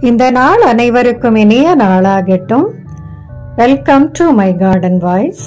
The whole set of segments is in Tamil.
இந்த நாள் அனைவருக்கும் இனிய நாளாகட்டும் welcome to my garden voice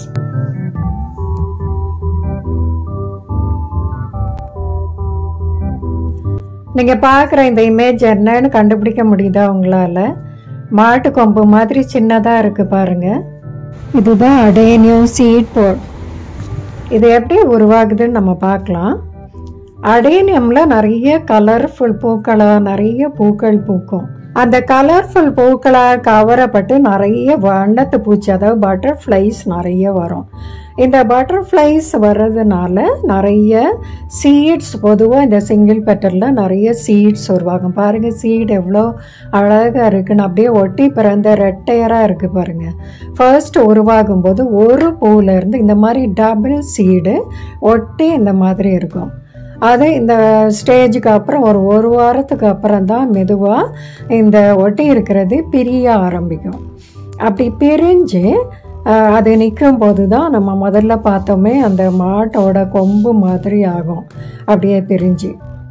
நீங்க பார்க்குற இந்த இமேஜ் என்னன்னு கண்டுபிடிக்க முடியுதா உங்களால மாட்டு கொம்பு மாதிரி சின்னதா இருக்கு பாருங்க இதுதான் அடேனியம் சீட் போட் இது எப்படி உருவாகுதுன்னு நம்ம பார்க்கலாம் அடேனியம்ல நிறைய கலர்ஃபுல் பூக்களா நிறைய பூக்கள் பூக்கும் அந்த கலர்ஃபுல் பூக்களாக கவரப்பட்டு நிறைய வண்ணத்து பூச்சி அதாவது பட்டர்ஃப்ளைஸ் நிறைய வரும் இந்த பட்டர்ஃப்ளைஸ் வர்றதுனால நிறைய சீட்ஸ் பொதுவாக இந்த சிங்கிள் பெட்டரில் நிறைய சீட்ஸ் உருவாகும் பாருங்கள் சீட் எவ்வளோ அழகாக இருக்குன்னு அப்படியே ஒட்டி பிறந்த ரெட்டையராக இருக்குது பாருங்கள் ஃபர்ஸ்ட் உருவாகும் போது ஒரு பூவிலேருந்து இந்த மாதிரி டபுள் சீடு ஒட்டி இந்த மாதிரி இருக்கும் அது இந்த ஸ்டேஜுக்கு அப்புறம் ஒரு ஒரு வாரத்துக்கு அப்புறம் தான் மெதுவாக இந்த ஒட்டி இருக்கிறது பிரிய ஆரம்பிக்கும் அப்படி பிரிஞ்சு அஹ், அது நிற்கும் போது தான் நம்ம முதல்ல பார்த்தோமே அந்த மாட்டோட கொம்பு மாதிரி ஆகும் அப்படியே பிரிஞ்சு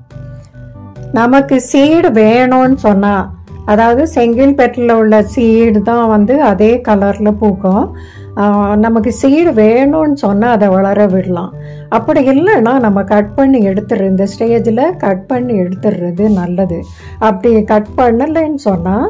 நமக்கு சீடு வேணும்னு சொன்னால் அதாவது செங்கில் பெட்டில் உள்ள சீடு தான் வந்து அதே கலரில் பூக்கும் ஆஹ் நமக்கு சீடு வேணும்னு சொன்னால் அதை வளர விடலாம் அப்படி இல்லைன்னா நம்ம கட் பண்ணி எடுத்துடுறது இந்த ஸ்டேஜில் கட் பண்ணி எடுத்துடுறது நல்லது அப்படி கட் பண்ணலைன்னு சொன்னால்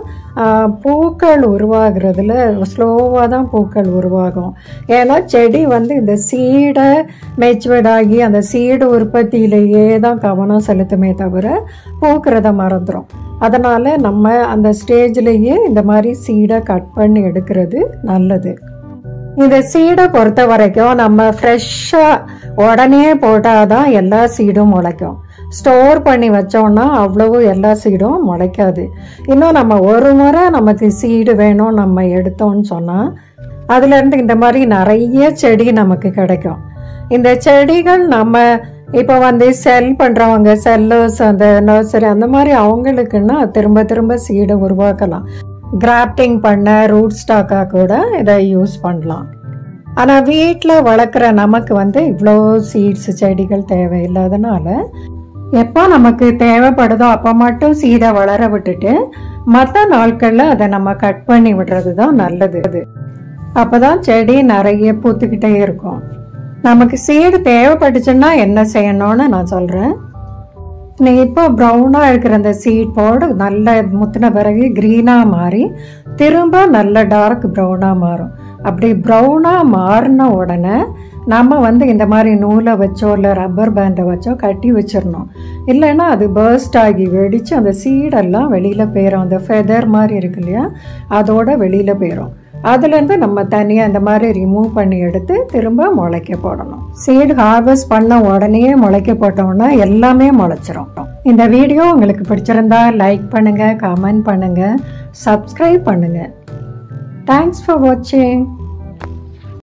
பூக்கள் உருவாகிறதுல ஸ்லோவாக தான் பூக்கள் உருவாகும் ஏன்னா செடி வந்து இந்த சீடை மெச்சுவர்ட் ஆகி அந்த சீடு உற்பத்தியிலேயே தான் கவனம் செலுத்துமே தவிர பூக்கிறத மறந்துடும் அதனால் நம்ம அந்த ஸ்டேஜ்லேயே இந்த மாதிரி சீடை கட் பண்ணி எடுக்கிறது நல்லது இந்த சீடை பொறுத்த வரைக்கும் நம்ம ஃப்ரெஷ்ஷாக உடனே போட்டால் தான் எல்லா சீடும் முளைக்கும் ஸ்டோர் பண்ணி வச்சோம்னா அவ்வளவு எல்லா சீடும் முளைக்காது இன்னும் நம்ம ஒரு முறை நமக்கு சீடு வேணும் நம்ம எடுத்தோம்னு சொன்னால் அதுலேருந்து இந்த மாதிரி நிறைய செடி நமக்கு கிடைக்கும் இந்த செடிகள் நம்ம இப்போ வந்து செல் பண்ணுறவங்க செல்லர்ஸ் அந்த நர்சரி அந்த மாதிரி அவங்களுக்குன்னா திரும்ப திரும்ப சீடை உருவாக்கலாம் கிராஃப்டிங் பண்ண ரூட் ஸ்டாக்காக கூட இதை யூஸ் பண்ணலாம் ஆனால் வீட்டில் வளர்க்குற நமக்கு வந்து இவ்வளோ சீட்ஸ் செடிகள் தேவையில்லாதனால எப்போ நமக்கு தேவைப்படுதோ அப்போ மட்டும் சீடை வளர விட்டுட்டு மற்ற நாட்களில் அதை நம்ம கட் பண்ணி விடுறது தான் நல்லது அப்போ தான் செடி நிறைய பூத்துக்கிட்டே இருக்கும் நமக்கு சீடு தேவைப்பட்டுச்சுன்னா என்ன செய்யணும்னு நான் சொல்கிறேன் நீ இப்போ ப்ரௌனாக இருக்கிற அந்த சீட் போடு நல்ல முத்தின பிறகு க்ரீனாக மாறி திரும்ப நல்ல டார்க் ப்ரௌனாக மாறும் அப்படி ப்ரௌனாக மாறின உடனே நம்ம வந்து இந்த மாதிரி நூலை வச்சோ இல்லை ரப்பர் பேண்டை வச்சோ கட்டி வச்சிடணும் இல்லைன்னா அது பர்ஸ்ட் ஆகி வெடித்து அந்த சீடெல்லாம் வெளியில் போயிடும் அந்த ஃபெதர் மாதிரி இருக்கு இல்லையா அதோட வெளியில் போயிடும் அதுலேருந்து நம்ம தனியாக இந்த மாதிரி ரிமூவ் பண்ணி எடுத்து திரும்ப முளைக்க போடணும் சீடு ஹார்வெஸ்ட் பண்ண உடனே முளைக்க போட்டோம்னா எல்லாமே முளைச்சிரும் இந்த வீடியோ உங்களுக்கு பிடிச்சிருந்தா லைக் பண்ணுங்கள் கமெண்ட் பண்ணுங்கள் சப்ஸ்கிரைப் பண்ணுங்கள் தேங்க்ஸ் ஃபார் வாட்சிங்